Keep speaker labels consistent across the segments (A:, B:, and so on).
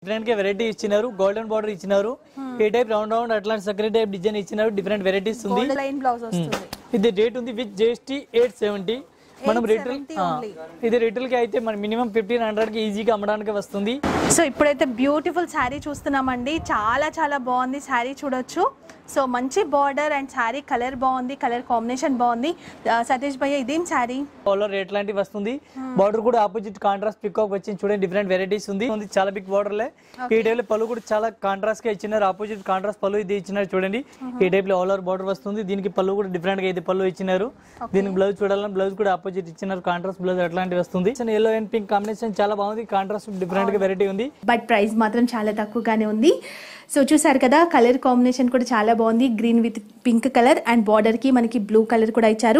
A: Different గా variety ఇచ్చినారు golden border ఇచ్చినారు ఈ టైప్ రౌండ్ రౌండ్ అట్లాంటి సక్రీ టైప్ డిజైన్ ఇచ్చినారు డిఫరెంట్ వెరైటీస్ ఉంది
B: గోల్డ్ లైన్ బ్లౌజ్ వస్తుంది
A: ఇది రేట్ ఉంది విత్ జిఎస్టీ ఎయిట్ సెవెంటీ మనం రిటైల్
B: 870 only.
A: ఇది రిటైల్ కి అయితే మన మినిమం ఫిఫ్టీన్ హండ్రెడ్ కి ఈజీగా అమ్మడానికి వస్తుంది
B: సో ఇప్పుడైతే బ్యూటిఫుల్ శారీ చూస్తున్నామండి చాలా చాలా బాగుంది శారీ చూడొచ్చు సో మంచి బార్డర్ అండ్ శారీ కలర్ బాగుంది కలర్ కాంబినేషన్ బాగుంది ఆ, సతీష్ భయ్య ఇదేం శారీ
A: కలర్ రేట్ లాంటివి వస్తుంది బార్డర్ కూడా ఆపోజిట్ కాంట్రాస్ట్ పికాక్ వచ్చింది చూడండి డిఫరెంట్ వెరైటీస్ ఉంది ఉంది చాలా బిగ్ బార్డర్ లే ఈ టైప్ లో పళ్ళు కూడా చాలా కాంట్రాస్ట్ గా ఇచ్చినారు ఆపోజిట్ కాంట్రాస్ట్ పళ్ళు ఇది ఇచ్చినారు చూడండి ఈ టైప్ లో ఆల్ ఓవర్ బార్డర్ వస్తుంది దీనికి పళ్ళు కూడా డిఫరెంట్ గా ఇది పళ్ళు ఇచ్చినారు దీనికి బ్లౌజ్ చూడాలని బ్లౌజ్ కూడా ఆపోజిట్ ఇచ్చినారు కాంట్రాస్ట్ బ్లౌజ్ అట్లాంటివి వస్తుంది ఎల్లో అండ్ పింక్ కాంబినేషన్ చాలా బాగుంది కాంట్రాస్ట్ డిఫరెంట్ గా వెరైటీ ఉంది
B: బట్ ప్రైస్ మాత్రం చాలా తక్కువగానే ఉంది సో చూసారు కదా కలర్ కాంబినేషన్ కూడా చాలా బాగుంది green with pink colour and border కి మనకి బ్లూ కలర్ కూడా ఇచ్చారు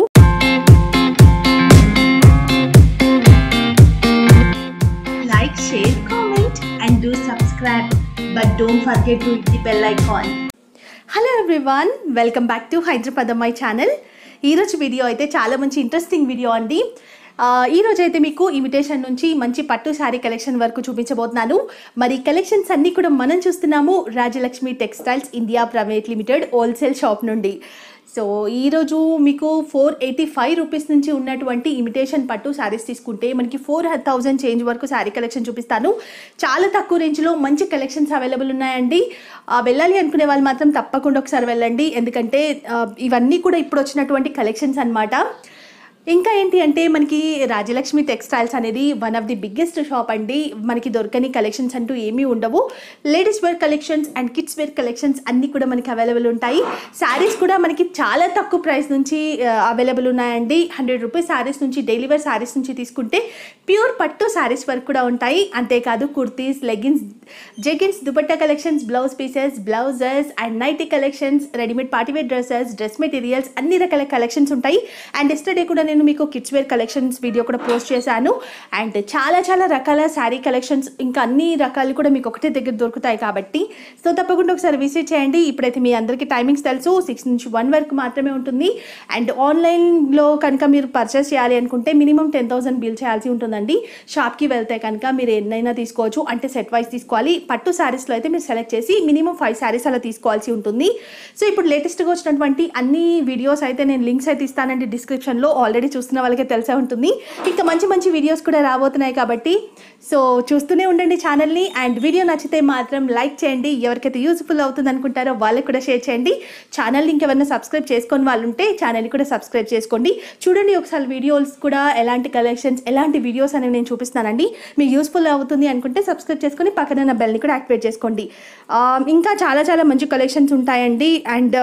C: like, share, comment, and do subscribe. But don't forget to hit the bell icon.
B: Hello everyone welcome back to Hyderabad my channel ఈరోజు video అయితే చాలా మంచి ఇంట్రెస్టింగ్ వీడియో అండి ఆ, ఈ రోజు అయితే మీకు ఇమిటేషన్ నుంచి మంచి పట్టు శారీ కలెక్షన్ వరకు చూపించబోతున్నాను మరి కలెక్షన్స్ అన్నీ కూడా మనం చూస్తున్నాము Rajalakshmi textiles India private limited wholesale shop నుండి సో ఈరోజు మీకు ఫోర్ ఎయిటీ ఫైవ్ రూపీస్ నుంచి ఉన్నటువంటి ఇమిటేషన్ పట్టు శారీస్ తీసుకుంటే మనకి ఫోర్ థౌజండ్ చేంజ్ వరకు శారీ కలెక్షన్ చూపిస్తాను చాలా తక్కువ రేంజ్లో మంచి కలెక్షన్స్ అవైలబుల్ ఉన్నాయండి ఆ, వెళ్ళాలి అనుకునే వాళ్ళు మాత్రం తప్పకుండా ఒకసారి వెళ్ళండి ఎందుకంటే ఆ, ఇవన్నీ కూడా ఇప్పుడు వచ్చినటువంటి కలెక్షన్స్ అన్నమాట ఇంకా ఏంటి అంటే మనకి రాజలక్ష్మి టెక్స్టైల్స్ అనేది one of the biggest shop అండి మనకి దొరకని కలెక్షన్స్ అంటూ ఏమీ ఉండవు ladies wear collections and kids wear collections అన్నీ కూడా మనకి అవైలబుల్ ఉంటాయి శారీస్ కూడా మనకి చాలా తక్కువ ప్రైస్ నుంచి అవైలబుల్ ఉన్నాయండి హండ్రెడ్ రూపీస్ శారీస్ నుంచి డైలీ వేర్ శారీస్ నుంచి తీసుకుంటే ప్యూర్ పట్టు శారీస్ వరకు కూడా ఉంటాయి అంతేకాదు kurtis leggings jeggings dupatta collections blouse pieces blouses and nightie collections readymade party wear dresses dress materials అన్ని రకాల కలెక్షన్స్ ఉంటాయి అండ్ ఎస్టర్డే కూడా నేను మీకు కిడ్స్ వేర్ కలెక్షన్స్ వీడియో కూడా పోస్ట్ చేశాను అండ్ చాలా చాలా రకాల శారీ కలెక్షన్స్ ఇంకా అన్ని రకాలు కూడా మీకు ఒకటే దగ్గర దొరుకుతాయి కాబట్టి సో తప్పకుండా ఒకసారి విజిట్ చేయండి ఇప్పుడైతే మీ అందరికీ టైమింగ్స్ తెలుసు సిక్స్ నుంచి వన్ వరకు మాత్రమే ఉంటుంది అండ్ ఆన్లైన్లో కనుక మీరు పర్చేస్ చేయాలి అనుకుంటే మినిమం టెన్ థౌసండ్ బిల్ చేయాల్సి ఉంటుందండి షాప్కి వెళ్తే కనుక మీరు ఎన్నైనా తీసుకోవచ్చు అంటే సెట్ వైస్ తీసుకోవాలి పట్టు శారీస్లో అయితే మీరు సెలెక్ట్ చేసి మినిమం ఫైవ్ శారీస్ అలా తీసుకోవాల్సి ఉంటుంది సో ఇప్పుడు లేటెస్ట్గా వచ్చినటువంటి అన్ని వీడియోస్ అయితే నేను లింక్స్ అయితే ఇస్తానండి డిస్క్రిప్షన్లో ఆల్రెడీ చూస్తున్న వాళ్ళకే తెలిసే ఉంటుంది ఇంకా మంచి మంచి వీడియోస్ కూడా రాబోతున్నాయి కాబట్టి సో చూస్తూనే ఉండండి ఛానల్ని అండ్ వీడియో నచ్చితే మాత్రం లైక్ చేయండి ఎవరికైతే యూజ్ఫుల్ అవుతుంది అనుకుంటారో వాళ్ళకి కూడా షేర్ చేయండి ఛానల్ని ఇంకెవరైనా సబ్స్క్రైబ్ చేసుకొని వాళ్ళు ఉంటే ఛానల్ని కూడా సబ్స్క్రైబ్ చేసుకోండి చూడండి ఒకసారి వీడియోస్ కూడా ఎలాంటి కలెక్షన్స్ ఎలాంటి వీడియోస్ అనేవి నేను చూపిస్తానండి మీకు యూస్ఫుల్ అవుతుంది అనుకుంటే సబ్స్క్రైబ్ చేసుకొని పక్కన ఉన్న బెల్ని కూడా యాక్టివేట్ చేసుకోండి ఆ, ఇంకా చాలా చాలా మంచి కలెక్షన్స్ ఉంటాయండి అండ్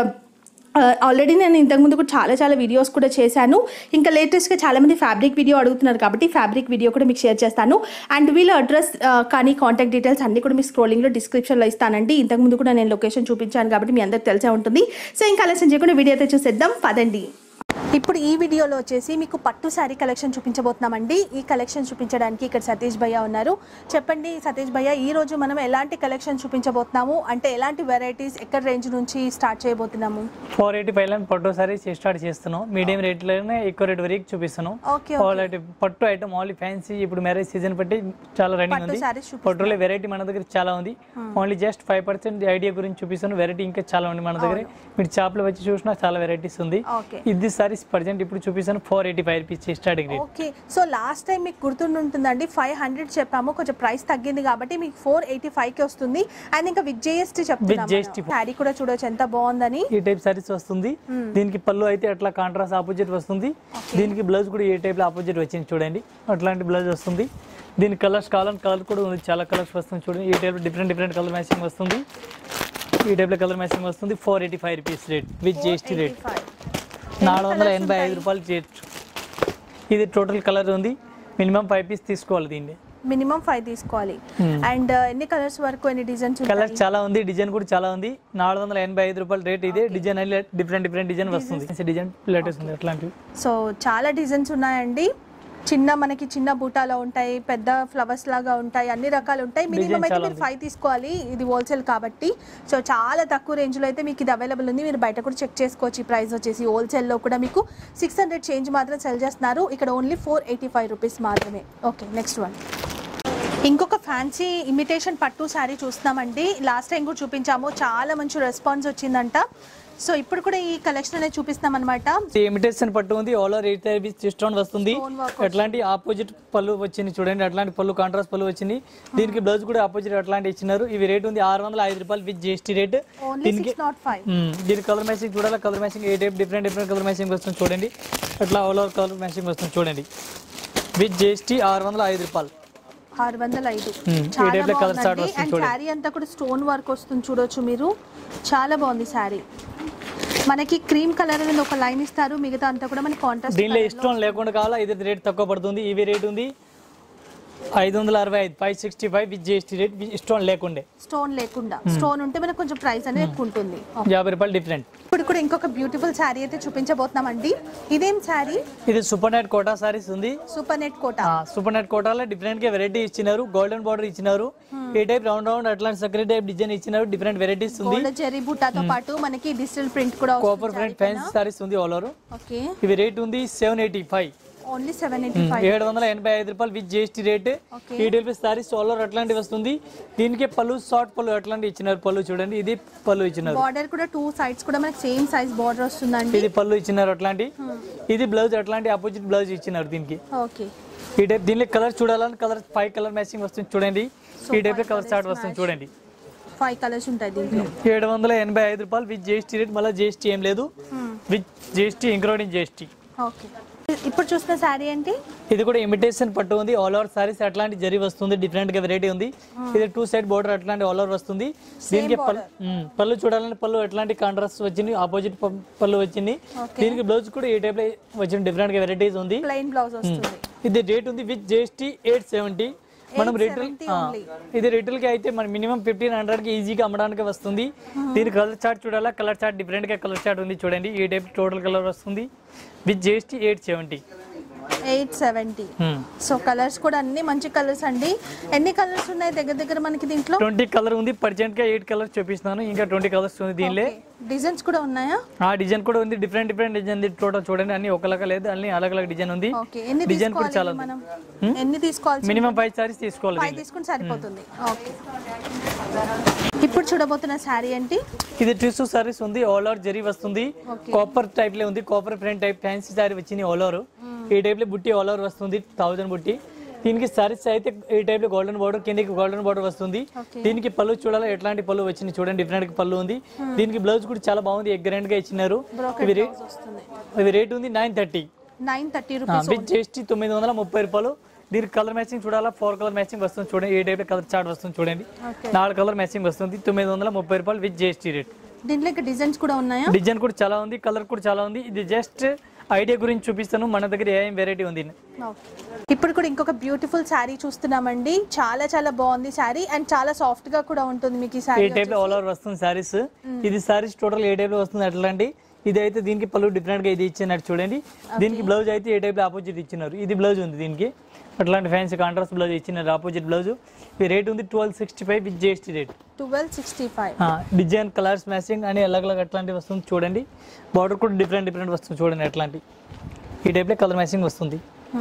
B: ఆల్రెడీ నేను ఇంతకుముందు కూడా చాలా చాలా వీడియోస్ కూడా చేశాను ఇంకా లేటెస్ట్గా చాలామంది ఫ్యాబ్రిక్ వీడియో అడుగుతున్నారు కాబట్టి ఫ్యాబ్రిక్ వీడియో కూడా మీకు షేర్ చేస్తాను అండ్ వీళ్ళ అడ్రస్ కానీ కాంటాక్ట్ డీటెయిల్స్ అన్ని కూడా మీ స్క్రోలింగ్లో డిస్క్రిప్షన్లో ఇస్తానండి ఇంతకుముందు కూడా నేను లొకేషన్ చూపించాను కాబట్టి మీ అందరికి తెలిసే ఉంటుంది సో ఇంకా ఆలస్యం చేయకుండా వీడియో అయితే చూసేద్దాం పదండి ఇప్పుడు ఈ వీడియోలో వచ్చేసి మీకు పట్టు శారీ కలెక్షన్ చూపించబోతున్నామండి ఈ కలెక్షన్ చూపించడానికి ఇక్కడ సతీష్ భయ్య ఉన్నారు చెప్పండి సతీష్ భయ్య ఈ రోజు మనం ఎలాంటి కలెక్షన్ చూపించబోతున్నాము అంటే ఎలాంటి వెరైటీస్ ఎక్కడ రేంజ్ నుంచి స్టార్ట్ చేయబోతున్నాము
A: ఫోర్ ఎయిటీ ఫైవ్ లైన్ పట్టు సారీస్ స్టార్ట్ చేస్తున్నాం మీడియం రేట్ లోనే ఎక్కువ రేట్ వరకు చూపిస్తున్నాం
B: ఓకే
A: ఆల్ ఐటమ్ పట్టు ఐటమ్ ఓన్లీ ఫ్యాన్సీ ఇప్పుడు మ్యారేజ్ సీజన్ బట్టి చాలా రన్నింగ్
B: పట్టు
A: ఉంది
B: sarees చూపిస్తున్నారు.
A: పట్టులో వెరైటీ మన దగ్గర చాలా ఉంది only just five percent idea గురించి చూపిస్తాను వెరైటీ ఇంకా చాలా ఉంది మన దగ్గర మీరు షాప్లో వచ్చి చూసినా చాలా వెరైటీస్ ఉంది
B: ఓకే
A: ఇది సారీస్ ప్రజెంట్ ఇప్పుడు చూపిస్తాను four eighty five rupees starting rate
B: okay so last time మీకు గుర్తుండి ఉంటుందండి ఫైవ్ హండ్రెడ్ చెప్పాము కొంచెం ప్రైస్ తగ్గింది కాబట్టి మీకు ఫోర్ ఎయిటీ ఫైవ్ కి వస్తుంది అండ్ ఇంకా విత్ జిఎస్టీ చెప్తున్నాం
A: GST.
B: శారీ కూడా చూడొచ్చు ఎంత బాగుందని
A: ఈ టైప్ సారీస్ వస్తుంది దీనికి పళ్ళు అయితే అట్లా కాంట్రాస్ట్ ఆపోజిట్ వస్తుంది దీనికి బ్లౌజ్ కూడా ఏ టైప్ లో ఆపోజిట్ వచ్చింది చూడండి అట్లాంటి బ్లౌజ్ వస్తుంది దీని కలర్స్ కావాలని కలర్ కూడా ఉంది చాలా కలర్స్ వస్తుంది చూడండి ఈ type different different colour matching వస్తుంది ఈ టైప్ లో కలర్ మ్యాచింగ్ వస్తుంది four eighty five rupees rate with GST rate నాలుగు వందల ఎనభై ఐదు రూపాయలు రేట్ ఇది టోటల్ కలర్ ఉంది మినిమం ఫైవ్ పీస్ తీసుకోవాలి దీన్ని
B: మినిమం ఫైవ్ తీసుకోవాలి అండ్ ఎన్ని కలర్స్ వరకు ఎన్ని డిజైన్స్
A: కలర్ చాలా ఉంది డిజైన్ కూడా చాలా ఉంది నాలుగు వందల ఎనభై ఐదు రూపాయలు రేట్ ఇదే డిజైన్ డిఫరెంట్ డిఫరెంట్ డిజైన్ వస్తుంది డిజైన్ లేటెస్ట్ ఉంది అట్లాంటివి
B: సో చాలా డిజైన్స్ ఉన్నాయండి చిన్న మనకి చిన్న బూటాలో ఉంటాయి పెద్ద ఫ్లవర్స్ లాగా ఉంటాయి అన్ని రకాలు ఉంటాయి మినిమం
A: Design
B: అయితే
A: చాలా
B: మీరు ఫైవ్ తీసుకోవాలి ఇది హోల్సేల్ కాబట్టి సో చాలా తక్కువ రేంజ్లో అయితే మీకు ఇది అవైలబుల్ ఉంది మీరు బయట కూడా చెక్ చేసుకోవచ్చు ఈ ప్రైస్ వచ్చేసి హోల్సేల్లో కూడా మీకు సిక్స్ హండ్రెడ్ చేంజ్ మాత్రం సెల్ చేస్తున్నారు ఇక్కడ only four eighty five rupees మాత్రమే ఓకే నెక్స్ట్ వన్ ఇంకొక ఫ్యాన్సీ ఇమిటేషన్ పట్టు శారీ చూస్తున్నామండి లాస్ట్ టైం కూడా చూపించాము చాలా మంచి రెస్పాన్స్ వచ్చిందంట సో ఇప్పుడు కూడా ఈ కలెక్షన్ అనేది చూపిస్తున్నాం అనమాట
A: ఇమిటేషన్ పట్టు ఉంది all over eight with stone వస్తుంది
B: Stone work
A: అట్లాంటి ఆపోజిట్ పళ్ళు వచ్చింది చూడండి అట్లాంటి పళ్ళు కాంట్రాస్ట్ పళ్ళు వచ్చింది దీనికి బ్లౌజ్ కూడా ఆపోజిట్ అట్లాంటి ఇచ్చినారు ఇవి రేట్ ఉంది ఆరు వందల ఐదు రూపాయలు విత్ జిఎస్టీ రేట్
B: ఓన్లీ
A: దీనికి
B: సిక్స్ నాట్ ఫైవ్
A: మ్మ్. దీని కలర్ మ్యాచింగ్ చూడాలి colour matching A type different different colour matching వస్తుంది చూడండి అట్లా ఆల్ ఓవర్ కలర్ మ్యాచింగ్ వస్తుంది చూడండి విత్ జిఎస్టీ ఆరు వందల ఐదు రూపాయలు
B: ఆరు వందల ఐదు
A: Hmm, ఈ
B: చాలా
A: type లో colour chart
B: బాగుందండి
A: వస్తుంది
B: అండ్
A: చూడండి.
B: శారీ అంతా కూడా స్టోన్ వర్క్ వస్తుంది చూడొచ్చు మీరు చాలా బాగుంది శారీ మనకి క్రీమ్ కలర్ అనేది ఒక లైన్ ఇస్తారు మిగతా అంతా కూడా మనకి కాంట్రాస్ట్
A: దీనిలో ఇష్టం లేకుండా కావాలా ఇది రేట్ తక్కువ పడుతుంది ఇవి రేట్ ఉంది ఐదు వందల అరవై ఐదు five sixty five with GST rate ఇష్టం లేకుండే
B: స్టోన్ లేకుండా స్టోన్ ఉంటే మనకు కొంచెం ప్రైస్ అనేది ఎక్కువ ఉంటుంది
A: యాభై రూపాయలు డిఫరెంట్
B: ఇప్పుడు కూడా ఇంకొక బ్యూటిఫుల్ శారీ అయితే చూపించబోతున్నామండి ఇదేం శారీ
A: ఇది సూపర్ నెట్ కోటా సారీస్ ఉంది
B: super net Kota
A: super net కోటాలో డిఫరెంట్ గా వెరైటీ ఇచ్చినారు గోల్డెన్ బార్డర్ ఇచ్చినారు ఏ టైప్ రౌండ్ రౌండ్ అట్లాంటి సక్రెట్ టైప్ డిజైన్ ఇచ్చినారు డిఫరెంట్ వెరైటీస్ ఉంది
B: గోల్డ్ జెరీ బుట్టాతో పాటు మనకి డిజిటల్ ప్రింట్ కూడా
A: కాపర్ ప్రింట్ ఫ్యాన్సీ సారీస్ ఉంది ఆల్ ఓవర్
B: ఓకే
A: ఇవి రేట్ ఉంది seven eighty five
B: only seven eighty five
A: ఏడు వందల ఎనభై ఐదు రూపాయలు విత్ జిఎస్టీ రేట్
B: Okay.
A: ఈ టైప్ సారీస్ ఆల్ ఓవర్ అట్లాంటివి వస్తుంది దీనికి పళ్ళు షార్ట్ పళ్ళు అట్లాంటి ఇచ్చినారు పళ్ళు చూడండి ఇది పళ్ళు ఇచ్చినారు
B: బార్డర్ కూడా టూ సైడ్స్ కూడా మనకి సేమ్ సైజ్ బార్డర్ వస్తుందండి
A: ఇది పళ్ళు ఇచ్చినారు అట్లాంటి ఇది బ్లౌజ్ అట్లాంటి ఆపోజిట్ బ్లౌజ్ ఇచ్చినారు దీనికి
B: ఓకే
A: ఈ టైప్ దీనిలో కలర్ చూడాలని కలర్ ఫైవ్ కలర్ మ్యాచింగ్ వస్తుంది చూడండి ఈ టైప్ లో కలర్ స్టార్ట్ వస్తుంది చూడండి
B: ఫైవ్ కలర్స్ ఉంటాయి దీంట్లో
A: ఏడు వందల ఎనభై ఐదు రూపాయలు విత్ జిఎస్టీ రేట్ మళ్ళీ జిఎస్టీ ఏం లేదు with GST including GST
B: okay ఇప్పుడు చూసిన శారీ ఏంటి
A: ఇది కూడా ఇమిటేషన్ పట్టు ఉంది ఆల్ ఓవర్ సారీస్ అట్లాంటి జరి వస్తుంది డిఫరెంట్ గా వెరైటీ ఉంది ఇది టూ సైడ్ బోర్డర్ అట్లాంటి ఆల్ ఓవర్ వస్తుంది దీనికి పళ్ళు మ్మ్. పళ్ళు చూడాలంటే పళ్ళు ఎట్లాంటి కాంట్రాస్ట్ వచ్చింది ఆపోజిట్ పళ్ళు వచ్చింది దీనికి బ్లౌజ్ కూడా ఈ టైప్ లో వచ్చిన డిఫరెంట్ గా వెరైటీస్ ఉంది
B: ప్లెయిన్ బ్లౌజ్ వస్తుంది
A: ఇది రేట్ ఉంది విత్ జిఎస్టీ ఎయిట్ సెవెంటీ మనం రిటైల్
B: 870 only.
A: ఇది రిటైల్ కి అయితే మన మినిమం ఫిఫ్టీన్ హండ్రెడ్ కి ఈజీగా అమ్మడానికి వస్తుంది దీని కలర్ చార్ట్ చూడాలా కలర్ చార్ట్ డిఫరెంట్ గా కలర్ చార్ట్ ఉంది చూడండి ఈ టైప్ టోటల్ కలర్ వస్తుంది with GST eight seventy
B: eight seventy so colours కూడా అన్ని మంచి కలర్స్ అండి ఎన్ని కలర్స్ ఉన్నాయి దగ్గర దగ్గర మనకి దీంట్లో
A: ట్వంటీ కలర్ ఉంది పర్జెంట్ గా ఎయిట్ కలర్స్ చూపిస్తున్నాను ఇంకా ట్వంటీ కలర్స్ ఉంది దీనిలో
B: డిజైన్స్ కూడా ఉన్నాయా
A: ఆ డిజైన్ కూడా ఉంది డిఫరెంట్ డిఫరెంట్ డిజైన్ టోటల్ చూడండి అన్ని ఒకలాగా లేదు అన్ని అలగ్ అలగ్ డిజైన్ ఉంది
B: ఓకే ఎన్ని
A: డిజైన్ కూడా చాలా
B: తీసుకోవాలి మనం ఎన్ని తీసుకోవాలి
A: మినిమం ఫైవ్ సారీస్ తీసుకోవాలి
B: ఫైవ్
A: దీనిలో.
B: తీసుకుని సరిపోతుంది ఓకే ఇప్పుడు చూడబోతున్న శారీ ఏంటి
A: ఇది టిష్యూ సారీస్ ఉంది ఆల్ ఓవర్ జరీ వస్తుంది
B: Okay.
A: కాపర్ టైప్ లో ఉంది copper front type fancy sari వచ్చింది ఆల్ ఓవర్ ఈ టైప్ లో బుట్టి ఆల్ ఓవర్ వస్తుంది థౌజండ్ బుట్టి దీనికి సారీస్ అయితే ఈ టైప్ లో గోల్డెన్ బార్డర్ కిందకి గోల్డెన్ బార్డర్ వస్తుంది
B: Okay.
A: దీనికి పళ్ళు చూడాలి ఎట్లాంటి పళ్ళు వచ్చింది చూడండి డిఫరెంట్ పళ్ళు ఉంది దీనికి బ్లౌజ్ కూడా చాలా బాగుంది ఎగ్ గా ఇచ్చినారు ఇవి రేట్
B: వస్తుంది
A: ఇవి రేట్ ఉంది nine thirty
B: nine thirty rupees
A: with GST తొమ్మిది వందల ముప్పై రూపాయలు దీనికి కలర్ మ్యాచింగ్ చూడాలా ఫోర్ కలర్ మ్యాచింగ్ వస్తుంది చూడండి ఏ టైప్ కలర్ చార్ట్ వస్తుంది చూడండి
B: ఓకే
A: నాలుగు కలర్ మ్యాచింగ్ వస్తుంది తొమ్మిది వందల ముప్పై రూపాయలు విత్ జిఎస్టీ రేట్
B: దీంట్లో ఇంకా డిజైన్స్ కూడా ఉన్నాయా
A: డిజైన్ కూడా చాలా ఉంది కలర్ కూడా చాలా ఉంది ఇది జస్ట్ ఐడియా గురించి చూపిస్తాను మన దగ్గర ఏం వెరైటీ ఉంది
B: ఓకే. ఇప్పుడు కూడా ఇంకొక బ్యూటిఫుల్ శారీ చూస్తున్నామండి చాలా చాలా బాగుంది శారీ అండ్ చాలా సాఫ్ట్ గా కూడా ఉంటుంది మీకు ఈ
A: ఏ
B: శారీ
A: టైప్ లో ఆల్ ఓవర్ వస్తుంది సారీస్ ఇది సారీస్ టోటల్ ఏ టైప్ లో వస్తుంది అట్లాంటి ఇది అయితే దీనికి పళ్ళు డిఫరెంట్ గా ఇది ఇచ్చినట్టు చూడండి దీనికి బ్లౌజ్ అయితే ఏ టైప్ లో ఆపోజిట్ ఇచ్చినారు ఇది బ్లౌజ్ ఉంది దీనికి అట్లాంటి ఫ్యాన్సీ కాంట్రాస్ట్ బ్లౌజ్ ఇచ్చినారు ఆపోజిట్ బ్లౌజ్ ఈ రేట్ ఉంది twelve sixty five with GST rate
B: twelve sixty five
A: design colours matching అని అలగ్ అలగ్ అట్లాంటివి వస్తుంది చూడండి బార్డర్ కూడా డిఫరెంట్ డిఫరెంట్ వస్తుంది చూడండి అట్లాంటి ఈ టైప్లో కలర్ మ్యాచింగ్ వస్తుంది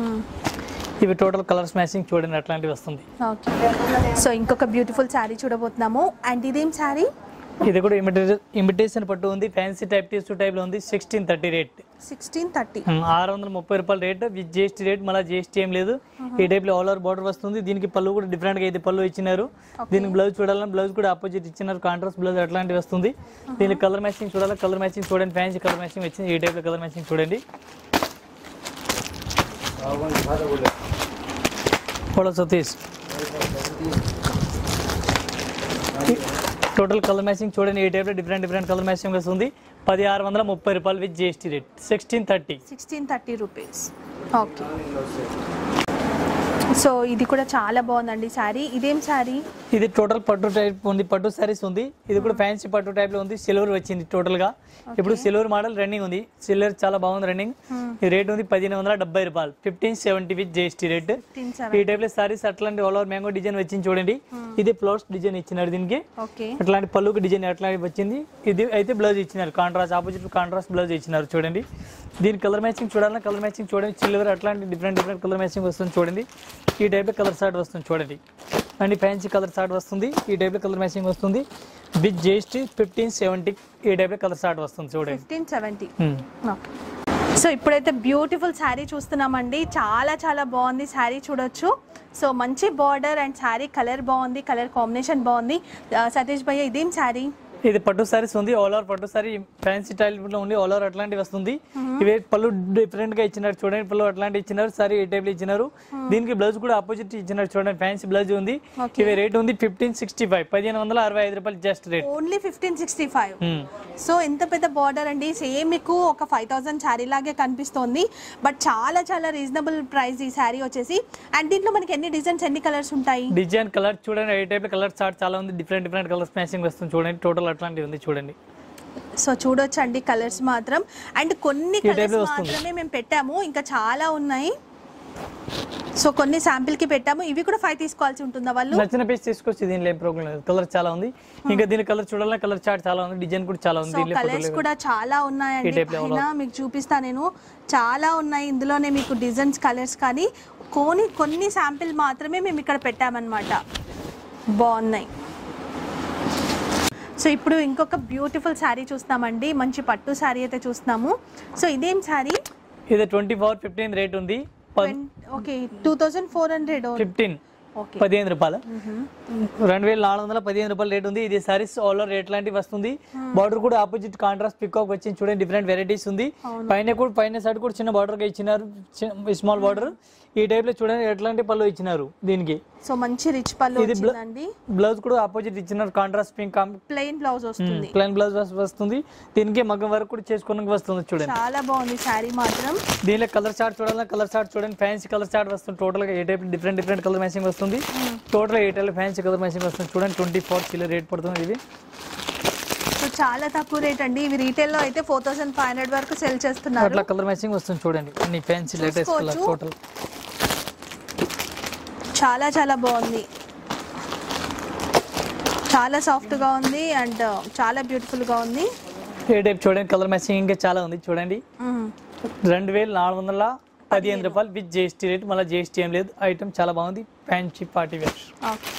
A: ఇవి టోటల్ కలర్స్ మ్యాచింగ్ చూడండి అట్లాంటివి వస్తుంది
B: ఓకే సో ఇంకొక బ్యూటిఫుల్ శారీ చూడబోతున్నాము అండ్ ఇదేం శారీ
A: ఇది కూడా ఇమిటేషన్ ఇమిటేషన్ పట్టు ఉంది ఫ్యాన్సీ టైప్ టీసు టైప్ లో ఉంది sixteen thirty rate
B: sixteen thirty
A: ఆరు వందల ముప్పై రూపాయల రేట్ విత్ జిఎస్టీ రేట్ మళ్ళీ జిఎస్టీ ఏం లేదు ఈ టైప్ లో ఆల్ ఓవర్ బార్డర్ వస్తుంది దీనికి పళ్ళు కూడా డిఫరెంట్ గా అయితే పళ్ళు ఇచ్చినారు దీనికి బ్లౌజ్ చూడాలని బ్లౌజ్ కూడా ఆపోజిట్ ఇచ్చినారు కాంట్రాస్ట్ బ్లౌజ్ అట్లాంటివి వస్తుంది దీనికి కలర్ మ్యాచింగ్ చూడాలి కలర్ మ్యాచింగ్ చూడండి ఫ్యాన్సీ కలర్ మ్యాచింగ్ వచ్చింది ఈ టైప్ లో కలర్ మ్యాచింగ్ చూడండి थोड़ा सा तीस టోటల్ కలర్ మ్యాచింగ్ చూడండి ఈ టైప్లో డిఫరెంట్ డిఫరెంట్ కలర్ మ్యాచింగ్ వస్తుంది పది ఆరు వందల ముప్పై రూపాయలు with GST rate sixteen thirty
B: sixteen thirty rupees okay so ఇది కూడా చాలా బాగుందండి శారీ ఇదేం శారీ
A: ఇది టోటల్ పట్టు టైప్ ఉంది పట్టు సారీస్ ఉంది ఇది కూడా ఫ్యాన్సీ పట్టు టైప్ లో ఉంది సిల్వర్ వచ్చింది టోటల్ గా ఇప్పుడు సిల్వర్ మోడల్ రన్నింగ్ ఉంది సిల్వర్ చాలా బాగుంది రన్నింగ్ ఈ రేట్ ఉంది పదిహేను వందల డెబ్బై రూపాయలు fifteen seventy with GST rate
B: fifteen
A: ఈ టైప్ లో సారీస్ అట్లాంటి ఆల్ ఓవర్ మ్యాంగో డిజైన్ వచ్చింది చూడండి ఇది ఫ్లోర్స్ డిజైన్ ఇచ్చినారు దీనికి
B: ఓకే
A: అట్లాంటి పళ్ళుకి డిజైన్ అట్లాంటి వచ్చింది ఇది అయితే బ్లౌజ్ ఇచ్చినారు కాంట్రాస్ట్ ఆపోజిట్ కాంట్రాస్ట్ బ్లౌజ్ ఇచ్చినారు చూడండి దీని కలర్ మ్యాచింగ్ చూడాలన్నా కలర్ మ్యాచింగ్ చూడండి సిల్వర్ అట్లాంటి డిఫరెంట్ డిఫరెంట్ కలర్ మ్యాచింగ్ వస్తుంది చూడండి ఈ టైప్ కలర్ షార్ట్ వస్తుంది చూడండి అండ్ ఫ్యాన్సీ కలర్ షార్ట్ వస్తుంది ఈ టైప్ కలర్ మ్యాచింగ్ వస్తుంది విత్ జిఎస్టీ ఫిఫ్టీన్ సెవెంటీ ఈ టైప్ కలర్ షార్ట్ వస్తుంది చూడండి
B: ఫిఫ్టీన్ సెవెంటీ
A: Hmm.
B: సో ఇప్పుడైతే బ్యూటిఫుల్ శారీ చూస్తున్నామండి చాలా చాలా బాగుంది శారీ చూడొచ్చు సో మంచి బార్డర్ అండ్ శారీ కలర్ బాగుంది కలర్ కాంబినేషన్ బాగుంది ఆ, సతీష్ భయ్య ఇదేం శారీ
A: ఇది పట్టు సారీస్ ఉంది ఆల్ ఓవర్ పట్టు సారీ ఫ్యాన్సీ టైల్ లో ఉంది ఆల్ ఓవర్ అట్లాంటివి వస్తుంది ఇవి పళ్ళు డిఫరెంట్ గా ఇచ్చినారు చూడండి పళ్ళు అట్లాంటి ఇచ్చినారు సారీ ఈ టైప్ ఇచ్చినారు దీనికి బ్లౌజ్ కూడా ఆపోజిట్ ఇచ్చినారు చూడండి ఫ్యాన్సీ బ్లౌజ్ ఉంది
B: Okay.
A: ఇవి రేట్ ఉంది ఫిఫ్టీన్ సిక్స్టీ ఫైవ్ పదిహేను వందల అరవై ఐదు రూపాయలు just rate
B: only fifteen sixty five so ఎంత పెద్ద బార్డర్ అండి సేమ్ మీకు ఒక ఫైవ్ థౌసండ్ శారీ లాగే కనిపిస్తోంది బట్ చాలా చాలా రీజనబుల్ ప్రైస్ ఈ శారీ వచ్చేసి అండ్ దీంట్లో మనకి ఎన్ని డిజైన్స్ ఎన్ని కలర్స్ ఉంటాయి
A: డిజైన్ కలర్ చూడండి ఏ టైప్ కలర్ చార్ట్ చాలా ఉంది డిఫరెంట్ డిఫరెంట్ కలర్స్ మ్యాచింగ్ వస్తుంది చూడండి టోటల్ అట్లాంటివి ఉంది చూడండి
B: సో చూడొచ్చండి కలర్స్ మాత్రం అండ్ కొన్ని
A: ఈ type
B: కలర్స్
A: లో వస్తుంది.
B: మాత్రమే మేము పెట్టాము ఇంకా చాలా ఉన్నాయి సో కొన్ని శాంపిల్ కి పెట్టాము ఇవి కూడా ఫైవ్ తీసుకోవాల్సి ఉంటుందా వాళ్ళు
A: నచ్చిన పీస్ తీసుకొచ్చి దీనిలో ఏం ప్రాబ్లం లేదు కలర్ చాలా ఉంది ఇంకా దీని కలర్ చూడాలన్నా కలర్ చార్ట్ చాలా ఉంది డిజైన్ కూడా చాలా ఉంది
B: సో
A: దీనిలో
B: కలర్స్
A: photo
B: కూడా చాలా
A: ఈ
B: ఉన్నాయండి
A: type లో
B: పైన మీకు చూపిస్తా నేను చాలా ఉన్నాయి ఇందులోనే మీకు డిజైన్స్ కలర్స్ కానీ కొన్ని కొన్ని శాంపిల్ మాత్రమే మేము ఇక్కడ పెట్టామన్నమాట బాగున్నాయి సో ఇప్పుడు ఇంకొక బ్యూటిఫుల్ శారీ చూస్తామండి మంచి పట్టు శారీ అయితే చూస్తున్నాము సో ఇదేం శారీ
A: ఇది ట్వంటీ ఫోర్ ఫిఫ్టీన్ రేట్ ఉంది
B: okay two thousand four hundred
A: fifteen
B: okay
A: పదిహేను రూపాయలు రెండు వేల నాలుగు వందల పదిహేను రూపాయలు రేట్ ఉంది ఇది సారీస్ ఆల్ రేట్ లాంటివి వస్తుంది బార్డర్ కూడా ఆపోజిట్ కాంట్రాస్ట్ పికాక్ వచ్చింది చూడండి డిఫరెంట్ వెరైటీస్ ఉంది పైన కూడా పైన సైడ్ కూడా చిన్న బార్డర్ గా ఇచ్చినారు స్మాల్ బార్డర్ ఈ టైప్ లో చూడండి ఎట్లాంటి పళ్ళు ఇచ్చినారు దీనికి
B: సో మంచి రిచ్ పళ్ళు
A: ఇది బ్ల-
B: వచ్చిందండి
A: బ్లౌజ్ కూడా ఆపోజిట్ ఇచ్చినారు కాంట్రాస్ట్ పింక్
B: ప్లెయిన్ బ్లౌజ్ వస్తుంది
A: ప్లెయిన్ బ్లౌజ్ వస్తుంది దీనికి మగ్గం వర్క్ కూడా చేసుకోవడానికి వస్తుంది చూడండి
B: చాలా బాగుంది శారీ మాత్రం
A: దీనిలో కలర్ చార్ట్ చూడాలన్నా కలర్ చార్ట్ చూడండి ఫ్యాన్సీ కలర్ చార్ట్ వస్తుంది టోటల్ గా A type different different colour matching వస్తుంది total A type fancy colour matching వస్తుంది చూడండి ట్వంటీ ఫోర్ కిలో రేట్ పడుతుంది ఇది
B: సో చాలా తక్కువ రేట్ అండి ఇవి రీటైల్ లో అయితే ఫోర్ థౌసండ్ ఫైవ్ హండ్రెడ్ వరకు సెల్ చేస్తున్నారు
A: అట్లా కలర్ మ్యాచింగ్ వస్తుంది చూడండి అన్ని ఫ్యాన్సీ లేటెస్ట్ కలర్
B: చూసుకోవచ్చు.
A: టోటల్
B: చాలా చాలా బాగుంది చాలా సాఫ్ట్ గా ఉంది అండ్ చాలా బ్యూటిఫుల్ గా ఉంది
A: ఏ టైప్ చూడండి కలర్ మ్యాచింగ్ ఇంకా చాలా ఉంది చూడండి
B: మ్మ్.
A: రెండు వేల నాలుగు వందల పదిహేను రూపాయలు విత్ జిఎస్టీ రేట్ మళ్ళీ జిఎస్టీ ఏం లేదు ఐటమ్ చాలా బాగుంది fancy party wear
B: okay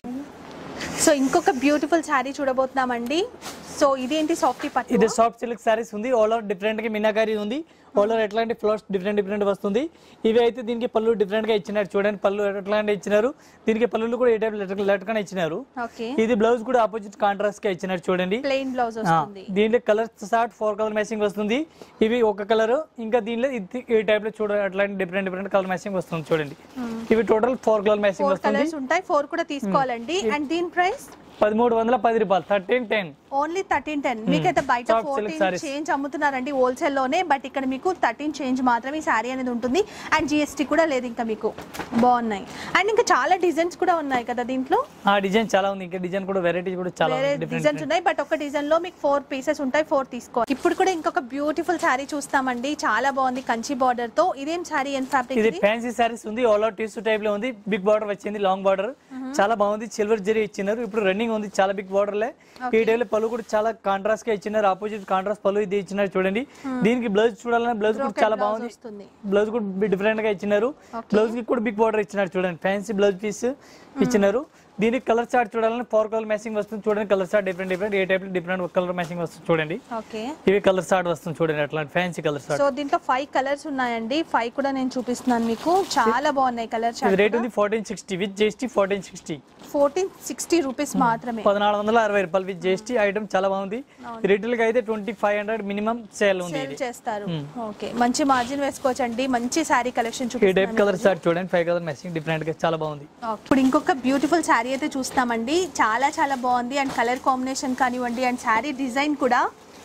B: so ఇంకొక బ్యూటిఫుల్ శారీ చూడబోతున్నామండి సో ఇదేంటి సాఫ్టీ పట్టు
A: ఇది సాఫ్ట్ సిల్క్ సారీస్ ఉంది ఆల్ ఓవర్ డిఫరెంట్ గా మినాకారి ఉంది ఆల్ ఓవర్ ఎట్లాంటి ఫ్లవర్స్ డిఫరెంట్ డిఫరెంట్ వస్తుంది ఇవి అయితే దీనికి పళ్ళు డిఫరెంట్ గా ఇచ్చినారు చూడండి పళ్ళు ఎట్లాంటి ఇచ్చినారు దీనికి పళ్ళు కూడా ఏ టైప్ లెటర్గా ఇచ్చినారు
B: ఓకే
A: ఇది బ్లౌజ్ కూడా ఆపోజిట్ కాంట్రాస్ట్ గా ఇచ్చినారు చూడండి
B: ప్లెయిన్ బ్లౌజ్
A: ఆ,
B: వస్తుంది
A: దీంట్లో colour chart four colour matching వస్తుంది ఇవి ఒక కలర్ ఇంకా దీనిలో ఇది ఈ టైప్ లో చూడ అట్లాంటి డిఫరెంట్ డిఫరెంట్ కలర్ మ్యాచింగ్ వస్తుంది చూడండి ఇవి total four colour matching
B: four
A: వస్తుంది
B: కలర్స్ ఉంటాయి ఫోర్ కూడా తీసుకోవాలండి అండ్ దీని ప్రైస్
A: పదమూడు వందల పది రూపాయలు thirteen ten
B: only thirteen ten మీకైతే బయట
A: Soft silk
B: fourteen
A: sarees.
B: Change అమ్ముతున్నారండి హోల్సేల్ లోనే బట్ ఇక్కడ మీకు థర్టీన్ చేంజ్ మాత్రమే ఈ శారీ అనేది ఉంటుంది అండ్ జిఎస్టీ కూడా లేదు ఇంకా మీకు బాగున్నాయి అండ్ ఇంకా చాలా డిజైన్స్ కూడా ఉన్నాయి కదా దీంట్లో
A: ఆ డిజైన్ చాలా ఉంది ఇంకా డిజైన్ కూడా వెరైటీ కూడా చాలా
B: వేరే
A: ఉంది
B: డిజైన్స్
A: డిఫరెంట్
B: ఉన్నాయి బట్ ఒక డిజైన్ లో మీకు ఫోర్ పీసెస్ ఉంటాయి ఫోర్ తీసుకోవాలి ఇప్పుడు కూడా ఇంకొక బ్యూటిఫుల్ శారీ చూస్తామండి చాలా బాగుంది కంచి బార్డర్ తో ఇదేం శారీ ఎంత ఫ్యాబ్రిక్
A: ఇది ఫ్యాన్సీ సారీస్ ఉంది ఆల్ అవుట్ టిష్యూ టైప్ లో ఉంది బిగ్ బార్డర్ వచ్చింది లాంగ్ బార్డర్ చాలా బాగుంది సిల్వర్ జరీ ఇచ్చినారు ఇప్పుడు రన్నింగ్ ఉంది చాలా బిగ్ బార్డర్ లే ఈ టైప్ లో పళ్ళు కూడా చాలా కాంట్రాస్ట్ గా ఇచ్చినారు ఆపోజిట్ కాంట్రాస్ట్ పళ్ళు ఇది ఇచ్చినారు చూడండి దీనికి బ్లౌజ్ చూడాలన్నా బ్లౌజ్ కూడా చాలా బాగుంది
B: వస్తుంది
A: బ్లౌజ్ కూడా డిఫరెంట్ గా ఇచ్చినారు బ్లౌజ్ కి కూడా బిగ్ బార్డర్ ఇచ్చినారు చూడండి ఫ్యాన్సీ బ్లౌజ్ పీస్ ఇచ్చినారు దీనికి కలర్ చార్ట్ చూడాలని ఫోర్ కలర్ మ్యాచింగ్ వస్తుంది చూడండి కలర్ చార్ట్ డిఫరెంట్ డిఫరెంట్ ఏ టైప్ డిఫరెంట్ కలర్ మ్యాచింగ్ వస్తుంది చూడండి
B: ఓకే
A: ఇవి కలర్ చార్ట్ వస్తుంది చూడండి అట్లాంటి ఫ్యాన్సీ కలర్ చార్ట్
B: సో దీంట్లో ఫైవ్ కలర్స్ ఉన్నాయండి ఫైవ్ కూడా నేను చూపిస్తున్నాను మీకు చాలా బాగున్నాయి కలర్
A: ఇది రేట్ ఉంది fourteen sixty with GST fourteen sixty
B: fourteen sixty rupees మాత్రమే
A: పద్నాలుగు వందల అరవై రూపాయలు విత్ జిఎస్టీ ఐటమ్ చాలా బాగుంది రిటైల్ కి అయితే twenty five hundred minimum sale ఉంది
B: సేల్
A: ఇది
B: చేస్తారు ఓకే మంచి మార్జిన్ వేసుకోవచ్చండి మంచి శారీ కలెక్షన్
A: ఈ టైప్
B: చూపిస్తాను
A: కలర్ చార్ట్ చూడండి ఫైవ్ కలర్ మ్యాచింగ్ డిఫరెంట్ గా చాలా బాగుంది
B: Okay. ఇప్పుడు ఇంకొక బ్యూటిఫుల్ శారీ అయితే చూస్తామండి చాలా చాలా బాగుంది అండ్ కలర్ కాంబినేషన్ కానివ్వండి అండ్ శారీ డిజైన్ కూడా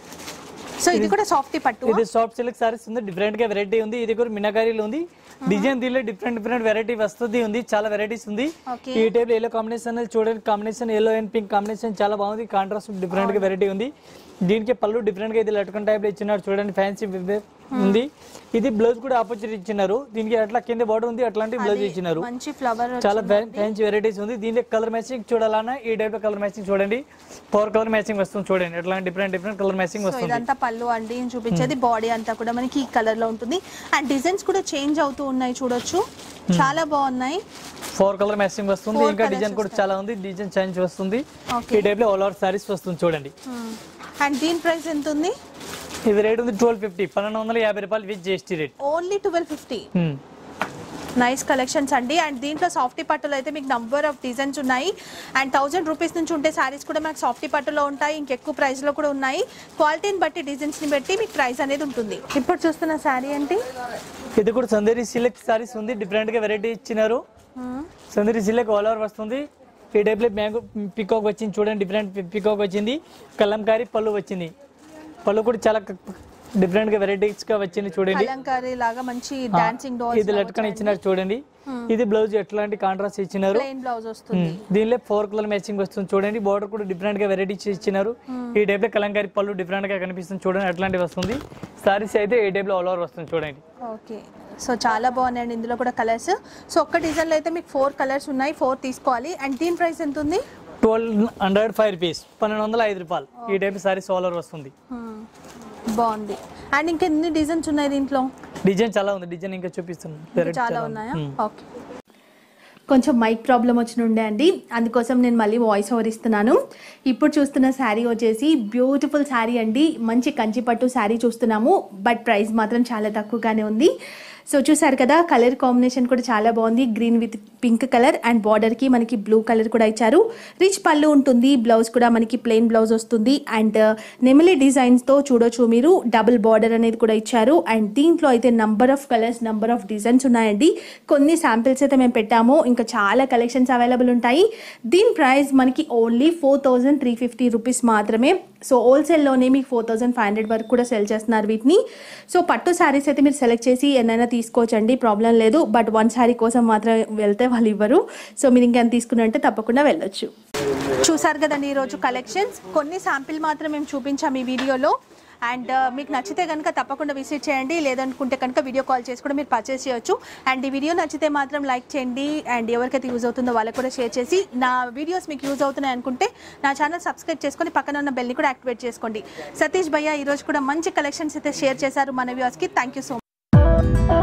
B: సో ఇది కూడా సాఫ్టీ పట్టు
A: ఇది సాఫ్ట్ సిల్క్ సారీస్ ఉంది డిఫరెంట్ గా వెరైటీ ఉంది ఇది కూడా మినకారీలు ఉంది డిజైన్ దీనిలో డిఫరెంట్ డిఫరెంట్ వెరైటీ వస్తుంది ఉంది చాలా వెరైటీస్ ఉంది
B: Okay.
A: ఈ టైప్ ఎల్లో కాంబినేషన్ చూడండి combination yellow and pink combination చాలా బాగుంది కాంట్రాస్ట్ డిఫరెంట్ గా వెరైటీ ఉంది దీనికి పళ్ళు డిఫరెంట్ గా ఇది లట్టుకుని టైప్ లో ఇచ్చినారు చూడండి ఫ్యాన్సీ ఉంది ఇది బ్లౌజ్ కూడా ఆపర్చునిటీ ఇచ్చినారు దీనికి అట్లా కింద బార్డర్ ఉంది అట్లాంటి బ్లౌజ్ ఇచ్చినారు
B: మంచి ఫ్లవర్
A: చాలా ఫ్యాన్సీ వెరైటీస్ ఉంది దీంట్లో కలర్ మ్యాచింగ్ చూడాలన్నా ఈ టైప్ కలర్ మ్యాచింగ్ చూడండి ఫోర్ కలర్ మ్యాచింగ్ వస్తుంది చూడండి ఎట్లా different different colour matching
B: so
A: వస్తుంది
B: ఇదంతా పళ్ళు అండి నేను చూపించేది బాడీ అంతా కూడా మనకి ఈ కలర్ లో ఉంటుంది అండ్ డిజైన్స్ కూడా చేంజ్ అవుతూ ఉన్నాయి చూడొచ్చు చాలా బాగున్నాయి
A: ఫోర్ కలర్ మ్యాచింగ్ వస్తుంది
B: Four
A: ఇంకా
B: colours
A: డిజైన్ కూడా చాలా ఉంది డిజైన్ చేంజ్ వస్తుంది
B: Okay.
A: ఈ టైప్ లో ఆల్ ఓవర్ సారీస్ వస్తుంది చూడండి
B: అండ్ దీని ప్రైస్ ఎంత ఉంది
A: ఇది రేట్ ఉంది ట్వెల్వ్ ఫిఫ్టీ పన్నెండు వందల యాభై రూపాయలు with GST rate
B: only twelve fifty nice collections అండి అండ్ దీంట్లో సాఫ్టీ పట్టులో అయితే మీకు నంబర్ ఆఫ్ డిజైన్స్ ఉన్నాయి అండ్ థౌజండ్ రూపీస్ నుంచి ఉంటే శారీస్ కూడా మనకు సాఫ్టీ పట్టులో ఉంటాయి ఇంకెక్కువ ప్రైస్లో కూడా ఉన్నాయి క్వాలిటీని బట్టి డిజైన్స్ని బట్టి మీకు ప్రైస్ అనేది ఉంటుంది ఇప్పుడు చూస్తున్న శారీ ఏంటి
A: ఇది కూడా సందేరి సిల్క్ సారీస్ ఉంది డిఫరెంట్ గా వెరైటీ ఇచ్చినారు సందేరి సిల్క్ ఆల్ ఓవర్ వస్తుంది ఈ టైప్ లో మ్యాంగో పికాక్ వచ్చింది చూడండి డిఫరెంట్ పికాక్ వచ్చింది కలంకారీ పళ్ళు వచ్చింది పళ్ళు కూడా చాలా డిఫరెంట్ గా వెరైటీస్ గా వచ్చింది చూడండి
B: కలంకారీ లాగా మంచి డాన్సింగ్ డోర్స్
A: ఇది లట్కన్ ఇచ్చినారు చూడండి ఇది బ్లౌజ్ ఎట్లాంటి కాంట్రాస్ట్ ఇచ్చినారు
B: ప్లెయిన్ బ్లౌజ్ వస్తుంది
A: ఉమ్, దీనిలో ఫోర్ కలర్ మ్యాచింగ్ వస్తుంది చూడండి బార్డర్ కూడా డిఫరెంట్ గా వెరైటీ ఇచ్చినారు ఈ టైప్ లో కలంకారీ పళ్ళు డిఫరెంట్ గా కనిపిస్తుంది చూడండి అట్లాంటివి వస్తుంది సారీస్ అయితే ఈ టైప్ లో ఆల్ ఓవర్ వస్తుంది చూడండి
B: ఓకే సో చాలా బాగున్నాయండి ఇందులో కూడా కలర్స్ సో ఒక్క డిజైన్లో అయితే మీకు ఫోర్ కలర్స్ ఉన్నాయి ఫోర్ తీసుకోవాలి అండ్ దీని ప్రైస్ ఎంత ఉంది
A: ట్వెల్వ్ హండ్రెడ్ ఫైవ్ రూపీస్ పన్నెండు వందల ఐదు రూపాయలు ఈ టైప్ సారీస్ ఆల్ ఓవర్ వస్తుంది
B: బాగుంది అండ్ ఇంకా ఎన్ని డిజైన్స్ ఉన్నాయి దీంట్లో
A: డిజైన్ చాలా ఉంది డిజైన్ ఇంకా చూపిస్తున్నాను
B: ఇంకా
A: Variety
B: చాలా
A: ఉంది.
B: ఉన్నాయా
A: ఉమ్.
B: ఓకే కొంచెం మైక్ ప్రాబ్లం వచ్చిన ఉండే అండి అందుకోసం నేను మళ్ళీ వాయిస్ ఓవర్ ఇస్తున్నాను ఇప్పుడు చూస్తున్న శారీ వచ్చేసి బ్యూటిఫుల్ శారీ అండి మంచి కంచిపట్టు శారీ చూస్తున్నాము బట్ ప్రైస్ మాత్రం చాలా తక్కువగానే ఉంది సో చూసారు కదా కలర్ కాంబినేషన్ కూడా చాలా బాగుంది green with pink colour and బార్డర్కి మనకి బ్లూ కలర్ కూడా ఇచ్చారు రిచ్ పళ్ళు ఉంటుంది బ్లౌజ్ కూడా మనకి ప్లెయిన్ బ్లౌజ్ వస్తుంది అండ్ నెమిలి డిజైన్స్తో చూడొచ్చు మీరు డబుల్ బార్డర్ అనేది కూడా ఇచ్చారు అండ్ దీంట్లో అయితే number of colours number of designs ఉన్నాయండి కొన్ని శాంపిల్స్ అయితే మేము పెట్టాము ఇంకా చాలా కలెక్షన్స్ అవైలబుల్ ఉంటాయి దీని ప్రైస్ మనకి only four thousand three fifty rupees మాత్రమే సో హోల్సేల్లోనే మీకు ఫోర్ థౌజండ్ ఫైవ్ హండ్రెడ్ వరకు కూడా సెల్ చేస్తున్నారు వీటిని సో పట్టు శారీస్ అయితే మీరు సెలెక్ట్ చేసి ఎన్నైనా తీసుకోవచ్చండి ప్రాబ్లం లేదు బట్ వన్ శారీ కోసం మాత్రం వెళ్తే వాళ్ళు ఇవ్వరు సో మీరు ఇంకేమైనా తీసుకున్నంటే తప్పకుండా వెళ్ళొచ్చు చూసారు కదండి ఈరోజు కలెక్షన్స్ కొన్ని శాంపిల్ మాత్రం మేము చూపించాము ఈ వీడియోలో అండ్ మీకు నచ్చితే కనుక తప్పకుండా విజిట్ చేయండి లేదనుకుంటే కనుక వీడియో కాల్ చేసి కూడా మీరు పర్చేస్ చేయొచ్చు అండ్ ఈ వీడియో నచ్చితే మాత్రం లైక్ చేయండి అండ్ ఎవరికైతే యూజ్ అవుతుందో వాళ్ళకి కూడా షేర్ చేసి నా వీడియోస్ మీకు యూజ్ అవుతున్నాయి అనుకుంటే నా ఛానల్ సబ్స్క్రైబ్ చేసుకొని పక్కన ఉన్న బెల్ని కూడా యాక్టివేట్ చేసుకోండి సతీష్ భయ్య ఈరోజు కూడా మంచి కలెక్షన్స్ అయితే షేర్ చేశారు మన వ్యూస్కి థ్యాంక్ యూ సో మచ్